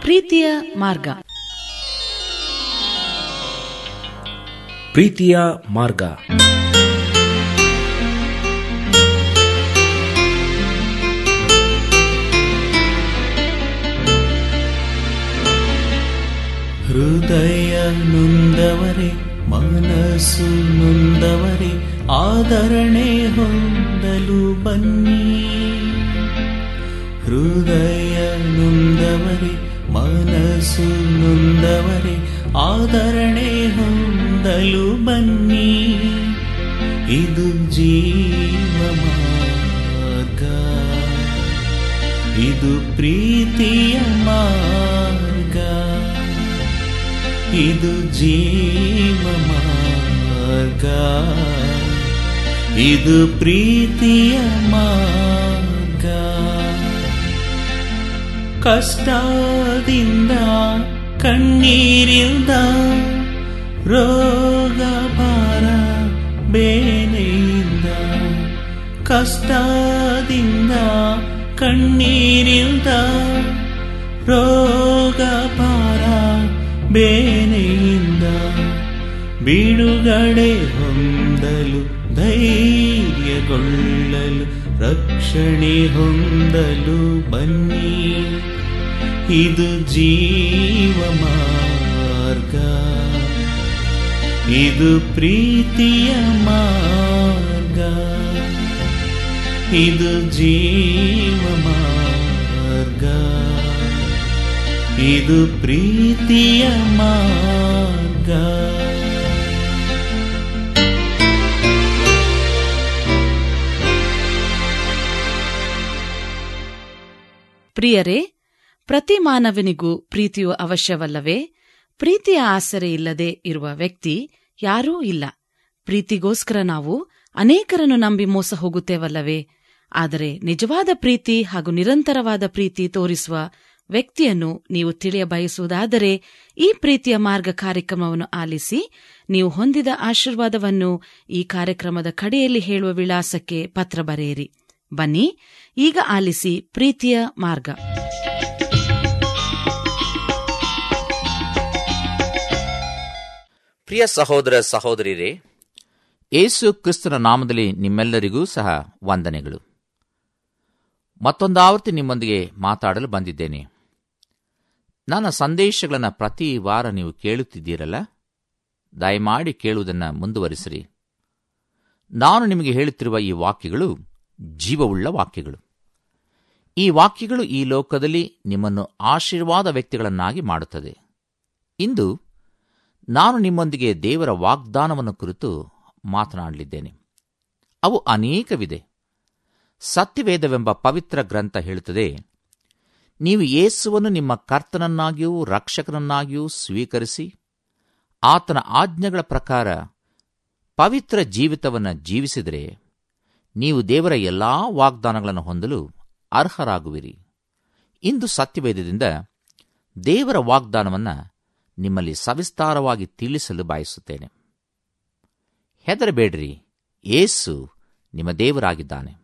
ಪ್ರೀತಿಯ ಮಾರ್ಗ ಪ್ರೀತಿಯ ಮಾರ್ಗ ಹೃದಯ ನೊಂದವರೆ ಮನಸ್ಸು ನೊಂದವರೆ ಆದರಣೆ ಹೊಂದಲು ಬನ್ನಿ ಹೃದಯ ನೊಂದವರೆ ಮನಸ್ಸು ನೊಂದವರೆ ಆದರಣೆ ಹೊಂದಲು ಬನ್ನಿ ಇದು ಜೀವ ಮಾರ್ಗ ಇದು ಪ್ರೀತಿಯ ಮಾರ್ಗ ಇದು ಜೀವ ಮಾರ್ಗ ಇದು ಪ್ರೀತಿಯ ಮಾರ್ಗ ಕಷ್ಟದಿಂದ ಕಣ್ಣೀರಿಂದ ರೋಗ ಭಾರ ಬೇನೆಯಿಂದ ಕಷ್ಟದಿಂದ ಕಣ್ಣೀರಿಂದ ರೋಗ ಭಾರ ಬೇನೆಯಿಂದ ಬಿಡುಗಡೆ ಹೊಂದಲು ಧೈರ್ಯಗೊಳ್ಳಲು ರಕ್ಷಣೆ ಹೊಂದಲು ಬನ್ನಿ ಇದು ಜೀವ ಮಾರ್ಗ ಇದು ಪ್ರೀತಿಯ ಮಾರ್ಗ ಇದು ಜೀವ ಮಾರ್ಗ ಇದು ಪ್ರೀತಿಯ ಮಾರ್ಗ ಪ್ರಿಯರೇ ಪ್ರತಿ ಮಾನವನಿಗೂ ಪ್ರೀತಿಯು ಅವಶ್ಯವಲ್ಲವೇ ಪ್ರೀತಿಯ ಆಸರೆ ಇಲ್ಲದೆ ಇರುವ ವ್ಯಕ್ತಿ ಯಾರೂ ಇಲ್ಲ ಪ್ರೀತಿಗೋಸ್ಕರ ನಾವು ಅನೇಕರನ್ನು ನಂಬಿ ಮೋಸ ಹೋಗುತ್ತೇವಲ್ಲವೇ ಆದರೆ ನಿಜವಾದ ಪ್ರೀತಿ ಹಾಗೂ ನಿರಂತರವಾದ ಪ್ರೀತಿ ತೋರಿಸುವ ವ್ಯಕ್ತಿಯನ್ನು ನೀವು ತಿಳಿಯ ಬಯಸುವುದಾದರೆ ಈ ಪ್ರೀತಿಯ ಮಾರ್ಗ ಕಾರ್ಯಕ್ರಮವನ್ನು ಆಲಿಸಿ ನೀವು ಹೊಂದಿದ ಆಶೀರ್ವಾದವನ್ನು ಈ ಕಾರ್ಯಕ್ರಮದ ಕಡೆಯಲ್ಲಿ ಹೇಳುವ ವಿಳಾಸಕ್ಕೆ ಪತ್ರ ಬರೆಯಿರಿ ಬನ್ನಿ ಈಗ ಆಲಿಸಿ ಪ್ರೀತಿಯ ಮಾರ್ಗ ಪ್ರಿಯ ಸಹೋದರ ಸಹೋದರಿರೇ ಏಸು ಕ್ರಿಸ್ತನ ನಾಮದಲ್ಲಿ ನಿಮ್ಮೆಲ್ಲರಿಗೂ ಸಹ ವಂದನೆಗಳು ಮತ್ತೊಂದಾವರ್ತಿ ನಿಮ್ಮೊಂದಿಗೆ ಮಾತಾಡಲು ಬಂದಿದ್ದೇನೆ ನನ್ನ ಸಂದೇಶಗಳನ್ನು ಪ್ರತಿ ವಾರ ನೀವು ಕೇಳುತ್ತಿದ್ದೀರಲ್ಲ ದಯಮಾಡಿ ಕೇಳುವುದನ್ನು ಮುಂದುವರಿಸಿರಿ ನಾನು ನಿಮಗೆ ಹೇಳುತ್ತಿರುವ ಈ ವಾಕ್ಯಗಳು ಜೀವವುಳ್ಳ ವಾಕ್ಯಗಳು ಈ ವಾಕ್ಯಗಳು ಈ ಲೋಕದಲ್ಲಿ ನಿಮ್ಮನ್ನು ಆಶೀರ್ವಾದ ವ್ಯಕ್ತಿಗಳನ್ನಾಗಿ ಮಾಡುತ್ತದೆ ಇಂದು ನಾನು ನಿಮ್ಮೊಂದಿಗೆ ದೇವರ ವಾಗ್ದಾನವನ್ನು ಕುರಿತು ಮಾತನಾಡಲಿದ್ದೇನೆ ಅವು ಅನೇಕವಿದೆ ಸತ್ಯವೇದವೆಂಬ ಪವಿತ್ರ ಗ್ರಂಥ ಹೇಳುತ್ತದೆ ನೀವು ಯೇಸುವನ್ನು ನಿಮ್ಮ ಕರ್ತನನ್ನಾಗಿಯೂ ರಕ್ಷಕನನ್ನಾಗಿಯೂ ಸ್ವೀಕರಿಸಿ ಆತನ ಆಜ್ಞೆಗಳ ಪ್ರಕಾರ ಪವಿತ್ರ ಜೀವಿತವನ್ನು ಜೀವಿಸಿದರೆ ನೀವು ದೇವರ ಎಲ್ಲಾ ವಾಗ್ದಾನಗಳನ್ನು ಹೊಂದಲು ಅರ್ಹರಾಗುವಿರಿ ಇಂದು ಸತ್ಯವೇದದಿಂದ ದೇವರ ವಾಗ್ದಾನವನ್ನು ನಿಮ್ಮಲ್ಲಿ ಸವಿಸ್ತಾರವಾಗಿ ತಿಳಿಸಲು ಬಯಸುತ್ತೇನೆ ಹೆದರಬೇಡ್ರಿ ಏಸು ನಿಮ್ಮ ದೇವರಾಗಿದ್ದಾನೆ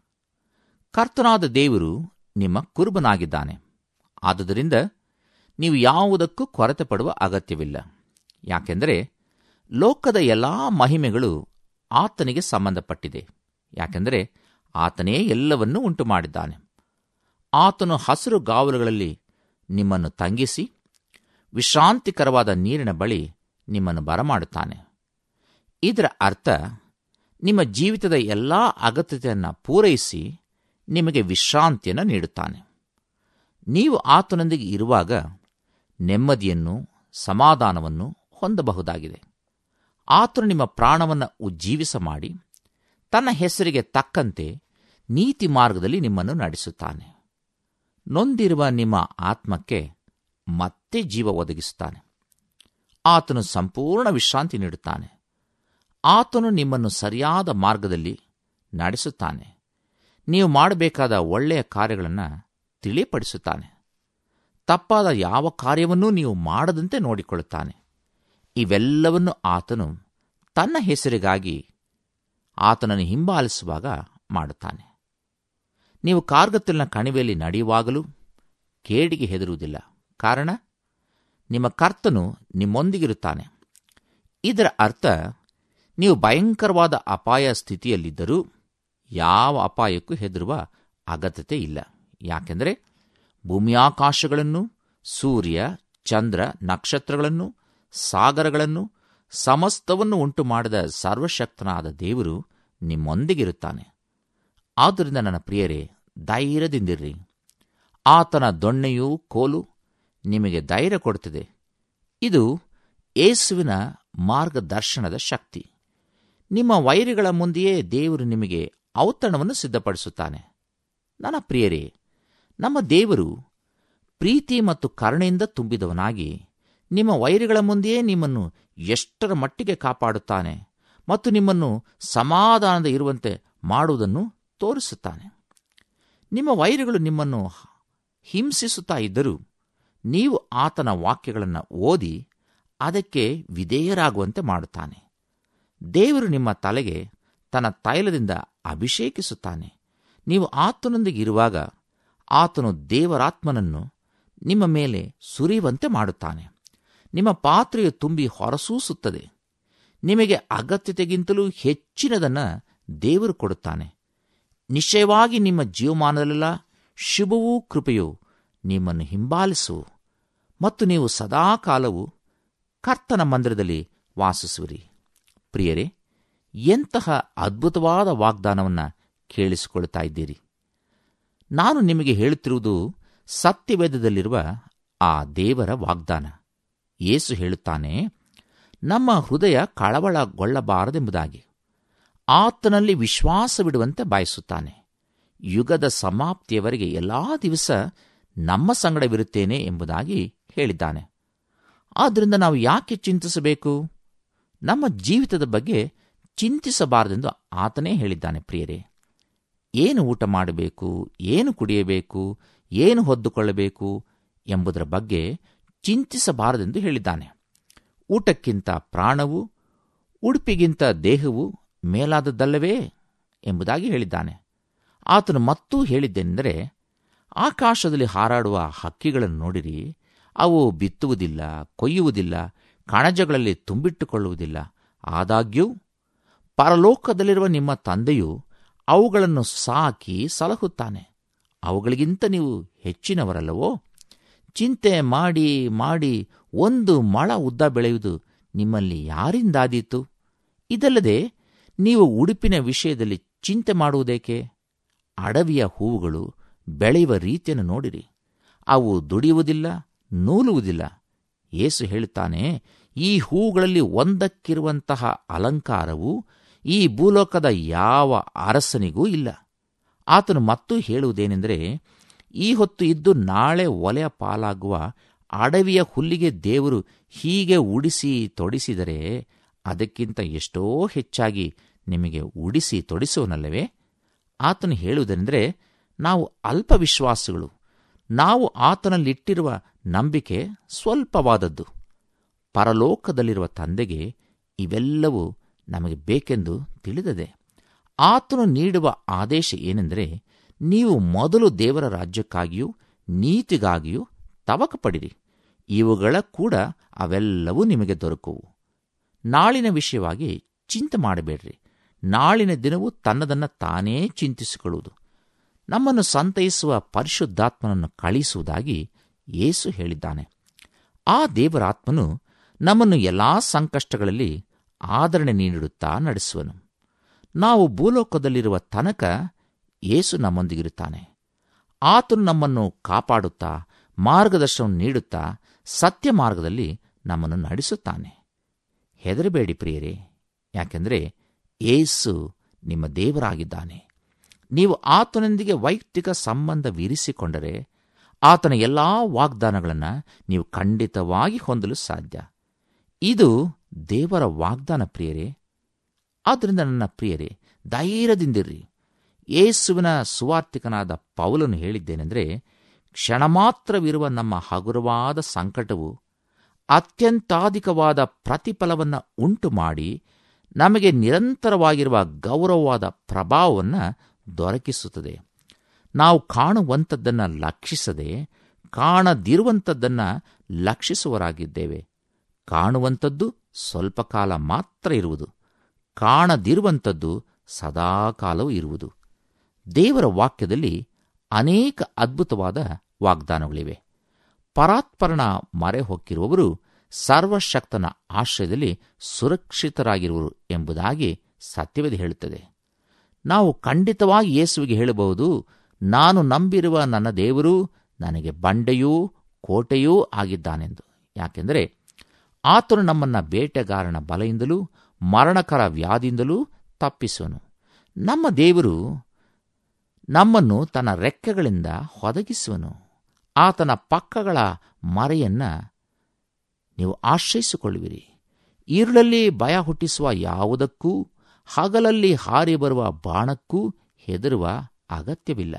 ಕರ್ತನಾದ ದೇವರು ನಿಮ್ಮ ಕುರುಬನಾಗಿದ್ದಾನೆ ಆದುದರಿಂದ ನೀವು ಯಾವುದಕ್ಕೂ ಕೊರತೆ ಪಡುವ ಅಗತ್ಯವಿಲ್ಲ ಯಾಕೆಂದರೆ ಲೋಕದ ಎಲ್ಲಾ ಮಹಿಮೆಗಳು ಆತನಿಗೆ ಸಂಬಂಧಪಟ್ಟಿದೆ ಯಾಕೆಂದರೆ ಆತನೇ ಎಲ್ಲವನ್ನೂ ಉಂಟು ಮಾಡಿದ್ದಾನೆ ಆತನು ಹಸಿರು ಗಾವಲುಗಳಲ್ಲಿ ನಿಮ್ಮನ್ನು ತಂಗಿಸಿ ವಿಶ್ರಾಂತಿಕರವಾದ ನೀರಿನ ಬಳಿ ನಿಮ್ಮನ್ನು ಬರಮಾಡುತ್ತಾನೆ ಇದರ ಅರ್ಥ ನಿಮ್ಮ ಜೀವಿತದ ಎಲ್ಲಾ ಅಗತ್ಯತೆಯನ್ನು ಪೂರೈಸಿ ನಿಮಗೆ ವಿಶ್ರಾಂತಿಯನ್ನು ನೀಡುತ್ತಾನೆ ನೀವು ಆತನೊಂದಿಗೆ ಇರುವಾಗ ನೆಮ್ಮದಿಯನ್ನು ಸಮಾಧಾನವನ್ನು ಹೊಂದಬಹುದಾಗಿದೆ ಆತನು ನಿಮ್ಮ ಪ್ರಾಣವನ್ನು ಉಜ್ಜೀವಿಸ ಮಾಡಿ ತನ್ನ ಹೆಸರಿಗೆ ತಕ್ಕಂತೆ ನೀತಿ ಮಾರ್ಗದಲ್ಲಿ ನಿಮ್ಮನ್ನು ನಡೆಸುತ್ತಾನೆ ನೊಂದಿರುವ ನಿಮ್ಮ ಆತ್ಮಕ್ಕೆ ಮತ್ತೆ ಜೀವ ಒದಗಿಸುತ್ತಾನೆ ಆತನು ಸಂಪೂರ್ಣ ವಿಶ್ರಾಂತಿ ನೀಡುತ್ತಾನೆ ಆತನು ನಿಮ್ಮನ್ನು ಸರಿಯಾದ ಮಾರ್ಗದಲ್ಲಿ ನಡೆಸುತ್ತಾನೆ ನೀವು ಮಾಡಬೇಕಾದ ಒಳ್ಳೆಯ ಕಾರ್ಯಗಳನ್ನು ತಿಳಿಪಡಿಸುತ್ತಾನೆ ತಪ್ಪಾದ ಯಾವ ಕಾರ್ಯವನ್ನೂ ನೀವು ಮಾಡದಂತೆ ನೋಡಿಕೊಳ್ಳುತ್ತಾನೆ ಇವೆಲ್ಲವನ್ನು ಆತನು ತನ್ನ ಹೆಸರಿಗಾಗಿ ಆತನನ್ನು ಹಿಂಬಾಲಿಸುವಾಗ ಮಾಡುತ್ತಾನೆ ನೀವು ಕಾರ್ಗತ್ತಲಿನ ಕಣಿವೆಯಲ್ಲಿ ನಡೆಯುವಾಗಲೂ ಕೇಡಿಗೆ ಹೆದರುವುದಿಲ್ಲ ಕಾರಣ ನಿಮ್ಮ ಕರ್ತನು ನಿಮ್ಮೊಂದಿಗಿರುತ್ತಾನೆ ಇದರ ಅರ್ಥ ನೀವು ಭಯಂಕರವಾದ ಅಪಾಯ ಸ್ಥಿತಿಯಲ್ಲಿದ್ದರೂ ಯಾವ ಅಪಾಯಕ್ಕೂ ಹೆದರುವ ಅಗತ್ಯತೆ ಇಲ್ಲ ಯಾಕೆಂದರೆ ಭೂಮಿಯಾಕಾಶಗಳನ್ನು ಸೂರ್ಯ ಚಂದ್ರ ನಕ್ಷತ್ರಗಳನ್ನು ಸಾಗರಗಳನ್ನು ಸಮಸ್ತವನ್ನು ಉಂಟು ಮಾಡಿದ ಸರ್ವಶಕ್ತನಾದ ದೇವರು ನಿಮ್ಮೊಂದಿಗಿರುತ್ತಾನೆ ಆದ್ದರಿಂದ ನನ್ನ ಪ್ರಿಯರೇ ಧೈರ್ಯದಿಂದಿರ್ರಿ ಆತನ ದೊಣ್ಣೆಯೂ ಕೋಲು ನಿಮಗೆ ಧೈರ್ಯ ಕೊಡುತ್ತದೆ ಇದು ಯೇಸುವಿನ ಮಾರ್ಗದರ್ಶನದ ಶಕ್ತಿ ನಿಮ್ಮ ವೈರಿಗಳ ಮುಂದೆಯೇ ದೇವರು ನಿಮಗೆ ಔತಣವನ್ನು ಸಿದ್ಧಪಡಿಸುತ್ತಾನೆ ನನ್ನ ಪ್ರಿಯರೇ ನಮ್ಮ ದೇವರು ಪ್ರೀತಿ ಮತ್ತು ಕರುಣೆಯಿಂದ ತುಂಬಿದವನಾಗಿ ನಿಮ್ಮ ವೈರಿಗಳ ಮುಂದೆಯೇ ನಿಮ್ಮನ್ನು ಎಷ್ಟರ ಮಟ್ಟಿಗೆ ಕಾಪಾಡುತ್ತಾನೆ ಮತ್ತು ನಿಮ್ಮನ್ನು ಸಮಾಧಾನದ ಇರುವಂತೆ ಮಾಡುವುದನ್ನು ತೋರಿಸುತ್ತಾನೆ ನಿಮ್ಮ ವೈರಿಗಳು ನಿಮ್ಮನ್ನು ಹಿಂಸಿಸುತ್ತಾ ಇದ್ದರೂ ನೀವು ಆತನ ವಾಕ್ಯಗಳನ್ನು ಓದಿ ಅದಕ್ಕೆ ವಿಧೇಯರಾಗುವಂತೆ ಮಾಡುತ್ತಾನೆ ದೇವರು ನಿಮ್ಮ ತಲೆಗೆ ತನ್ನ ತೈಲದಿಂದ ಅಭಿಷೇಕಿಸುತ್ತಾನೆ ನೀವು ಆತನೊಂದಿಗೆ ಇರುವಾಗ ಆತನು ದೇವರಾತ್ಮನನ್ನು ನಿಮ್ಮ ಮೇಲೆ ಸುರಿಯುವಂತೆ ಮಾಡುತ್ತಾನೆ ನಿಮ್ಮ ಪಾತ್ರೆಯು ತುಂಬಿ ಹೊರಸೂಸುತ್ತದೆ ನಿಮಗೆ ಅಗತ್ಯತೆಗಿಂತಲೂ ಹೆಚ್ಚಿನದನ್ನು ದೇವರು ಕೊಡುತ್ತಾನೆ ನಿಶ್ಚಯವಾಗಿ ನಿಮ್ಮ ಜೀವಮಾನದಲ್ಲೆಲ್ಲ ಶುಭವೂ ಕೃಪೆಯೂ ನಿಮ್ಮನ್ನು ಹಿಂಬಾಲಿಸುವು ಮತ್ತು ನೀವು ಸದಾಕಾಲವು ಕರ್ತನ ಮಂದಿರದಲ್ಲಿ ವಾಸಿಸುವಿರಿ ಪ್ರಿಯರೇ ಎಂತಹ ಅದ್ಭುತವಾದ ವಾಗ್ದಾನವನ್ನು ಕೇಳಿಸಿಕೊಳ್ತಾ ಇದ್ದೀರಿ ನಾನು ನಿಮಗೆ ಹೇಳುತ್ತಿರುವುದು ಸತ್ಯವೇದದಲ್ಲಿರುವ ಆ ದೇವರ ವಾಗ್ದಾನ ಯೇಸು ಹೇಳುತ್ತಾನೆ ನಮ್ಮ ಹೃದಯ ಕಳವಳಗೊಳ್ಳಬಾರದೆಂಬುದಾಗಿ ಆತನಲ್ಲಿ ವಿಶ್ವಾಸವಿಡುವಂತೆ ಬಯಸುತ್ತಾನೆ ಯುಗದ ಸಮಾಪ್ತಿಯವರೆಗೆ ಎಲ್ಲಾ ದಿವಸ ನಮ್ಮ ಸಂಗಡವಿರುತ್ತೇನೆ ಎಂಬುದಾಗಿ ಹೇಳಿದ್ದಾನೆ ಆದ್ದರಿಂದ ನಾವು ಯಾಕೆ ಚಿಂತಿಸಬೇಕು ನಮ್ಮ ಜೀವಿತದ ಬಗ್ಗೆ ಚಿಂತಿಸಬಾರದೆಂದು ಆತನೇ ಹೇಳಿದ್ದಾನೆ ಪ್ರಿಯರೇ ಏನು ಊಟ ಮಾಡಬೇಕು ಏನು ಕುಡಿಯಬೇಕು ಏನು ಹೊದ್ದುಕೊಳ್ಳಬೇಕು ಎಂಬುದರ ಬಗ್ಗೆ ಚಿಂತಿಸಬಾರದೆಂದು ಹೇಳಿದ್ದಾನೆ ಊಟಕ್ಕಿಂತ ಪ್ರಾಣವು ಉಡುಪಿಗಿಂತ ದೇಹವು ಮೇಲಾದದ್ದಲ್ಲವೇ ಎಂಬುದಾಗಿ ಹೇಳಿದ್ದಾನೆ ಆತನು ಮತ್ತೂ ಹೇಳಿದ್ದೆಂದರೆ ಆಕಾಶದಲ್ಲಿ ಹಾರಾಡುವ ಹಕ್ಕಿಗಳನ್ನು ನೋಡಿರಿ ಅವು ಬಿತ್ತುವುದಿಲ್ಲ ಕೊಯ್ಯುವುದಿಲ್ಲ ಕಣಜಗಳಲ್ಲಿ ತುಂಬಿಟ್ಟುಕೊಳ್ಳುವುದಿಲ್ಲ ಆದಾಗ್ಯೂ ಪರಲೋಕದಲ್ಲಿರುವ ನಿಮ್ಮ ತಂದೆಯು ಅವುಗಳನ್ನು ಸಾಕಿ ಸಲಹುತ್ತಾನೆ ಅವುಗಳಿಗಿಂತ ನೀವು ಹೆಚ್ಚಿನವರಲ್ಲವೋ ಚಿಂತೆ ಮಾಡಿ ಮಾಡಿ ಒಂದು ಮಳ ಉದ್ದ ಬೆಳೆಯುವುದು ನಿಮ್ಮಲ್ಲಿ ಯಾರಿಂದಾದೀತು ಇದಲ್ಲದೆ ನೀವು ಉಡುಪಿನ ವಿಷಯದಲ್ಲಿ ಚಿಂತೆ ಮಾಡುವುದೇಕೆ ಅಡವಿಯ ಹೂವುಗಳು ಬೆಳೆಯುವ ರೀತಿಯನ್ನು ನೋಡಿರಿ ಅವು ದುಡಿಯುವುದಿಲ್ಲ ನೂಲುವುದಿಲ್ಲ ಯೇಸು ಹೇಳುತ್ತಾನೆ ಈ ಹೂಗಳಲ್ಲಿ ಒಂದಕ್ಕಿರುವಂತಹ ಅಲಂಕಾರವು ಈ ಭೂಲೋಕದ ಯಾವ ಅರಸನಿಗೂ ಇಲ್ಲ ಆತನು ಮತ್ತೂ ಹೇಳುವುದೇನೆಂದರೆ ಈ ಹೊತ್ತು ಇದ್ದು ನಾಳೆ ಒಲೆಯ ಪಾಲಾಗುವ ಅಡವಿಯ ಹುಲ್ಲಿಗೆ ದೇವರು ಹೀಗೆ ಉಡಿಸಿ ತೊಡಿಸಿದರೆ ಅದಕ್ಕಿಂತ ಎಷ್ಟೋ ಹೆಚ್ಚಾಗಿ ನಿಮಗೆ ಉಡಿಸಿ ತೊಡಿಸುವನಲ್ಲವೇ ಆತನು ಹೇಳುವುದೆಂದರೆ ನಾವು ಅಲ್ಪ ವಿಶ್ವಾಸಗಳು ನಾವು ಆತನಲ್ಲಿಟ್ಟಿರುವ ನಂಬಿಕೆ ಸ್ವಲ್ಪವಾದದ್ದು ಪರಲೋಕದಲ್ಲಿರುವ ತಂದೆಗೆ ಇವೆಲ್ಲವೂ ನಮಗೆ ಬೇಕೆಂದು ತಿಳಿದದೆ ಆತನು ನೀಡುವ ಆದೇಶ ಏನೆಂದರೆ ನೀವು ಮೊದಲು ದೇವರ ರಾಜ್ಯಕ್ಕಾಗಿಯೂ ನೀತಿಗಾಗಿಯೂ ತವಕಪಡಿರಿ ಇವುಗಳ ಕೂಡ ಅವೆಲ್ಲವೂ ನಿಮಗೆ ದೊರಕುವು ನಾಳಿನ ವಿಷಯವಾಗಿ ಚಿಂತೆ ಮಾಡಬೇಡ್ರಿ ನಾಳಿನ ದಿನವು ತನ್ನದನ್ನು ತಾನೇ ಚಿಂತಿಸಿಕೊಳ್ಳುವುದು ನಮ್ಮನ್ನು ಸಂತೈಸುವ ಪರಿಶುದ್ಧಾತ್ಮನನ್ನು ಕಳಿಸುವುದಾಗಿ ಯೇಸು ಹೇಳಿದ್ದಾನೆ ಆ ದೇವರಾತ್ಮನು ನಮ್ಮನ್ನು ಎಲ್ಲಾ ಸಂಕಷ್ಟಗಳಲ್ಲಿ ಆದರಣೆ ನೀಡುತ್ತಾ ನಡೆಸುವನು ನಾವು ಭೂಲೋಕದಲ್ಲಿರುವ ತನಕ ಯೇಸು ನಮ್ಮೊಂದಿಗಿರುತ್ತಾನೆ ಆತನು ನಮ್ಮನ್ನು ಕಾಪಾಡುತ್ತಾ ಮಾರ್ಗದರ್ಶನ ನೀಡುತ್ತಾ ಸತ್ಯ ಮಾರ್ಗದಲ್ಲಿ ನಮ್ಮನ್ನು ನಡೆಸುತ್ತಾನೆ ಹೆದರಬೇಡಿ ಪ್ರಿಯರೇ ಯಾಕೆಂದರೆ ಏಸು ನಿಮ್ಮ ದೇವರಾಗಿದ್ದಾನೆ ನೀವು ಆತನೊಂದಿಗೆ ವೈಯಕ್ತಿಕ ಸಂಬಂಧವಿರಿಸಿಕೊಂಡರೆ ಆತನ ಎಲ್ಲಾ ವಾಗ್ದಾನಗಳನ್ನು ನೀವು ಖಂಡಿತವಾಗಿ ಹೊಂದಲು ಸಾಧ್ಯ ಇದು ದೇವರ ವಾಗ್ದಾನ ಪ್ರಿಯರೇ ಆದ್ದರಿಂದ ನನ್ನ ಪ್ರಿಯರೇ ಧೈರ್ಯದಿಂದಿರ್ರಿ ಯೇಸುವಿನ ಸುವಾರ್ತಿಕನಾದ ಪೌಲನು ಹೇಳಿದ್ದೇನೆಂದರೆ ಕ್ಷಣ ಮಾತ್ರವಿರುವ ನಮ್ಮ ಹಗುರವಾದ ಸಂಕಟವು ಅತ್ಯಂತಾಧಿಕವಾದ ಪ್ರತಿಫಲವನ್ನು ಉಂಟು ಮಾಡಿ ನಮಗೆ ನಿರಂತರವಾಗಿರುವ ಗೌರವವಾದ ಪ್ರಭಾವವನ್ನು ದೊರಕಿಸುತ್ತದೆ ನಾವು ಕಾಣುವಂಥದ್ದನ್ನು ಲಕ್ಷಿಸದೆ ಕಾಣದಿರುವಂಥದ್ದನ್ನ ಲಕ್ಷಿಸುವರಾಗಿದ್ದೇವೆ ಕಾಣುವಂಥದ್ದು ಸ್ವಲ್ಪ ಕಾಲ ಮಾತ್ರ ಇರುವುದು ಕಾಣದಿರುವಂಥದ್ದು ಸದಾಕಾಲವೂ ಇರುವುದು ದೇವರ ವಾಕ್ಯದಲ್ಲಿ ಅನೇಕ ಅದ್ಭುತವಾದ ವಾಗ್ದಾನಗಳಿವೆ ಪರಾತ್ಪರಣ ಮರೆ ಹೊಕ್ಕಿರುವವರು ಸರ್ವಶಕ್ತನ ಆಶ್ರಯದಲ್ಲಿ ಸುರಕ್ಷಿತರಾಗಿರುವರು ಎಂಬುದಾಗಿ ಸತ್ಯವೇದ ಹೇಳುತ್ತದೆ ನಾವು ಖಂಡಿತವಾಗಿ ಯೇಸುವಿಗೆ ಹೇಳಬಹುದು ನಾನು ನಂಬಿರುವ ನನ್ನ ದೇವರು ನನಗೆ ಬಂಡೆಯೂ ಕೋಟೆಯೂ ಆಗಿದ್ದಾನೆಂದು ಯಾಕೆಂದರೆ ಆತನು ನಮ್ಮನ್ನ ಬೇಟೆಗಾರನ ಬಲೆಯಿಂದಲೂ ಮರಣಕರ ವ್ಯಾಧಿಯಿಂದಲೂ ತಪ್ಪಿಸುವನು ನಮ್ಮ ದೇವರು ನಮ್ಮನ್ನು ತನ್ನ ರೆಕ್ಕೆಗಳಿಂದ ಹೊದಗಿಸುವನು ಆತನ ಪಕ್ಕಗಳ ಮರೆಯನ್ನ ನೀವು ಆಶ್ರಯಿಸಿಕೊಳ್ಳುವಿರಿ ಈರುಳಲ್ಲಿ ಭಯ ಹುಟ್ಟಿಸುವ ಯಾವುದಕ್ಕೂ ಹಗಲಲ್ಲಿ ಹಾರಿ ಬರುವ ಬಾಣಕ್ಕೂ ಹೆದರುವ ಅಗತ್ಯವಿಲ್ಲ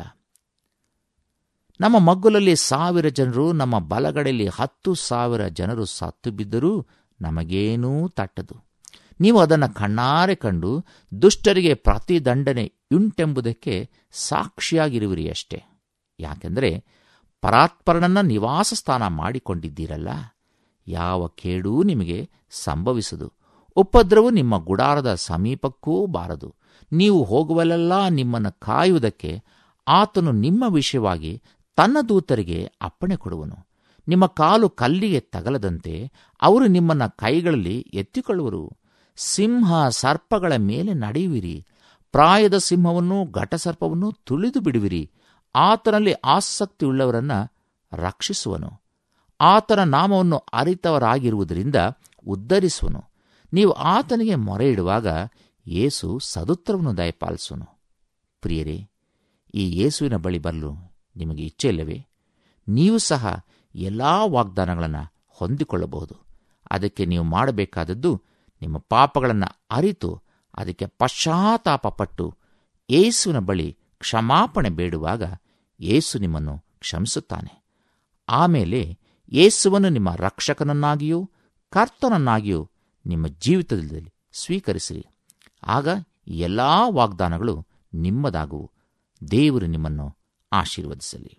ನಮ್ಮ ಮಗ್ಗುಲಲ್ಲಿ ಸಾವಿರ ಜನರು ನಮ್ಮ ಬಲಗಡೆಯಲ್ಲಿ ಹತ್ತು ಸಾವಿರ ಜನರು ಸತ್ತು ಬಿದ್ದರೂ ನಮಗೇನೂ ತಟ್ಟದು ನೀವು ಅದನ್ನು ಕಣ್ಣಾರೆ ಕಂಡು ದುಷ್ಟರಿಗೆ ಪ್ರತಿದಂಡನೆ ಉಂಟೆಂಬುದಕ್ಕೆ ಸಾಕ್ಷಿಯಾಗಿರುವಿರಿ ಅಷ್ಟೇ ಯಾಕೆಂದರೆ ಪರಾತ್ಪರನನ್ನ ನಿವಾಸ ಸ್ಥಾನ ಮಾಡಿಕೊಂಡಿದ್ದೀರಲ್ಲ ಯಾವ ಕೇಡೂ ನಿಮಗೆ ಸಂಭವಿಸದು ಉಪದ್ರವು ನಿಮ್ಮ ಗುಡಾರದ ಸಮೀಪಕ್ಕೂ ಬಾರದು ನೀವು ಹೋಗುವಲ್ಲೆಲ್ಲ ನಿಮ್ಮನ್ನು ಕಾಯುವುದಕ್ಕೆ ಆತನು ನಿಮ್ಮ ವಿಷಯವಾಗಿ ತನ್ನ ದೂತರಿಗೆ ಅಪ್ಪಣೆ ಕೊಡುವನು ನಿಮ್ಮ ಕಾಲು ಕಲ್ಲಿಗೆ ತಗಲದಂತೆ ಅವರು ನಿಮ್ಮನ್ನ ಕೈಗಳಲ್ಲಿ ಎತ್ತಿಕೊಳ್ಳುವರು ಸಿಂಹ ಸರ್ಪಗಳ ಮೇಲೆ ನಡೆಯುವಿರಿ ಪ್ರಾಯದ ಸಿಂಹವನ್ನು ಘಟಸರ್ಪವನ್ನು ತುಳಿದು ಬಿಡುವಿರಿ ಆತನಲ್ಲಿ ಆಸಕ್ತಿಯುಳ್ಳವರನ್ನ ರಕ್ಷಿಸುವನು ಆತನ ನಾಮವನ್ನು ಅರಿತವರಾಗಿರುವುದರಿಂದ ಉದ್ಧರಿಸುವನು ನೀವು ಆತನಿಗೆ ಮೊರೆ ಇಡುವಾಗ ಯೇಸು ಸದುತ್ತರವನ್ನು ದಯಪಾಲಿಸುವನು ಪ್ರಿಯರೇ ಈ ಯೇಸುವಿನ ಬಳಿ ಬರಲು ನಿಮಗೆ ಇಚ್ಛೆ ಇಲ್ಲವೇ ನೀವು ಸಹ ಎಲ್ಲಾ ವಾಗ್ದಾನಗಳನ್ನು ಹೊಂದಿಕೊಳ್ಳಬಹುದು ಅದಕ್ಕೆ ನೀವು ಮಾಡಬೇಕಾದದ್ದು ನಿಮ್ಮ ಪಾಪಗಳನ್ನು ಅರಿತು ಅದಕ್ಕೆ ಪಶ್ಚಾತ್ತಾಪಪಟ್ಟು ಯೇಸುವಿನ ಬಳಿ ಕ್ಷಮಾಪಣೆ ಬೇಡುವಾಗ ಯೇಸು ನಿಮ್ಮನ್ನು ಕ್ಷಮಿಸುತ್ತಾನೆ ಆಮೇಲೆ ಯೇಸುವನ್ನು ನಿಮ್ಮ ರಕ್ಷಕನನ್ನಾಗಿಯೂ ಕರ್ತನನ್ನಾಗಿಯೂ ನಿಮ್ಮ ಜೀವಿತದಲ್ಲಿ ಸ್ವೀಕರಿಸಿರಿ ಆಗ ಎಲ್ಲಾ ವಾಗ್ದಾನಗಳು ನಿಮ್ಮದಾಗುವು ದೇವರು ನಿಮ್ಮನ್ನು ಆಶೀರ್ವದಿಸಲಿ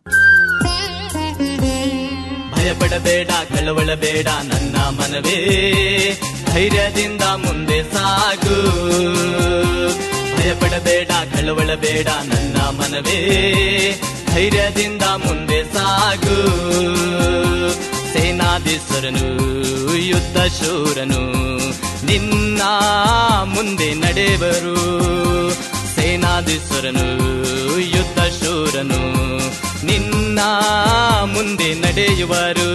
ಭಯಪಡಬೇಡ ಕಳವಳಬೇಡ ನನ್ನ ಮನವೇ ಧೈರ್ಯದಿಂದ ಮುಂದೆ ಸಾಗು ಭಯಪಡಬೇಡ ಕಳವಳಬೇಡ ನನ್ನ ಮನವೇ ಧೈರ್ಯದಿಂದ ಮುಂದೆ ಸಾಗು ಸೇನಾಧೀಶ್ವರನು ಯುದ್ಧ ಶೂರನು ನಿನ್ನ ಮುಂದೆ ನಡೆವರು ಸೇನಾಧೀಶ್ವರನು ಯುದ್ಧ ಶೂರನು ನಿನ್ನ ಮುಂದೆ ನಡೆಯುವರು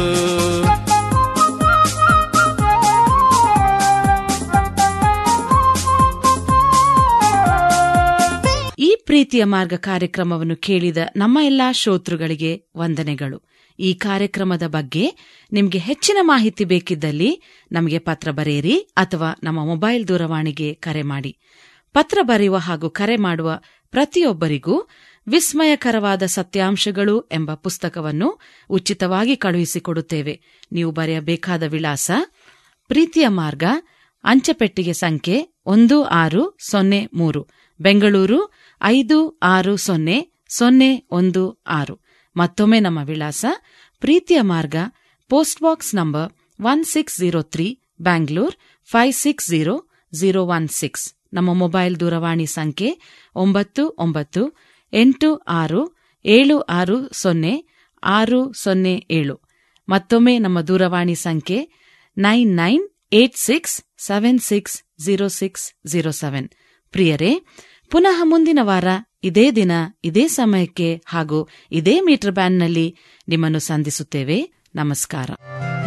ಈ ಪ್ರೀತಿಯ ಮಾರ್ಗ ಕಾರ್ಯಕ್ರಮವನ್ನು ಕೇಳಿದ ನಮ್ಮ ಎಲ್ಲಾ ಶ್ರೋತೃಗಳಿಗೆ ವಂದನೆಗಳು ಈ ಕಾರ್ಯಕ್ರಮದ ಬಗ್ಗೆ ನಿಮಗೆ ಹೆಚ್ಚಿನ ಮಾಹಿತಿ ಬೇಕಿದ್ದಲ್ಲಿ ನಮಗೆ ಪತ್ರ ಬರೆಯಿರಿ ಅಥವಾ ನಮ್ಮ ಮೊಬೈಲ್ ದೂರವಾಣಿಗೆ ಕರೆ ಮಾಡಿ ಪತ್ರ ಬರೆಯುವ ಹಾಗೂ ಕರೆ ಮಾಡುವ ಪ್ರತಿಯೊಬ್ಬರಿಗೂ ವಿಸ್ಮಯಕರವಾದ ಸತ್ಯಾಂಶಗಳು ಎಂಬ ಪುಸ್ತಕವನ್ನು ಉಚಿತವಾಗಿ ಕಳುಹಿಸಿಕೊಡುತ್ತೇವೆ ನೀವು ಬರೆಯಬೇಕಾದ ವಿಳಾಸ ಪ್ರೀತಿಯ ಮಾರ್ಗ ಅಂಚೆಪೆಟ್ಟಿಗೆ ಸಂಖ್ಯೆ ಒಂದು ಆರು ಸೊನ್ನೆ ಮೂರು ಬೆಂಗಳೂರು ಐದು ಆರು ಸೊನ್ನೆ ಸೊನ್ನೆ ಒಂದು ಆರು ಮತ್ತೊಮ್ಮೆ ನಮ್ಮ ವಿಳಾಸ ಪ್ರೀತಿಯ ಮಾರ್ಗ post box number one six zero three Bangalore five six zero zero one six ನಮ್ಮ ಮೊಬೈಲ್ ದೂರವಾಣಿ ಸಂಖ್ಯೆ ಒಂಬತ್ತು ಒಂಬತ್ತು ಎಂಟು ಆರು ಏಳು ಆರು ಸೊನ್ನೆ ಆರು ಸೊನ್ನೆ ಏಳು ಮತ್ತೊಮ್ಮೆ ನಮ್ಮ ದೂರವಾಣಿ ಸಂಖ್ಯೆ nine nine eight six seven six zero six zero seven ಪ್ರಿಯರೇ ಪುನಃ ಮುಂದಿನ ವಾರ ಇದೇ ದಿನ ಇದೇ ಸಮಯಕ್ಕೆ ಹಾಗೂ ಇದೇ ಮೀಟರ್ ಬ್ಯಾಂಡ್ನಲ್ಲಿ ನಿಮ್ಮನ್ನು ಸಂಧಿಸುತ್ತೇವೆ ನಮಸ್ಕಾರ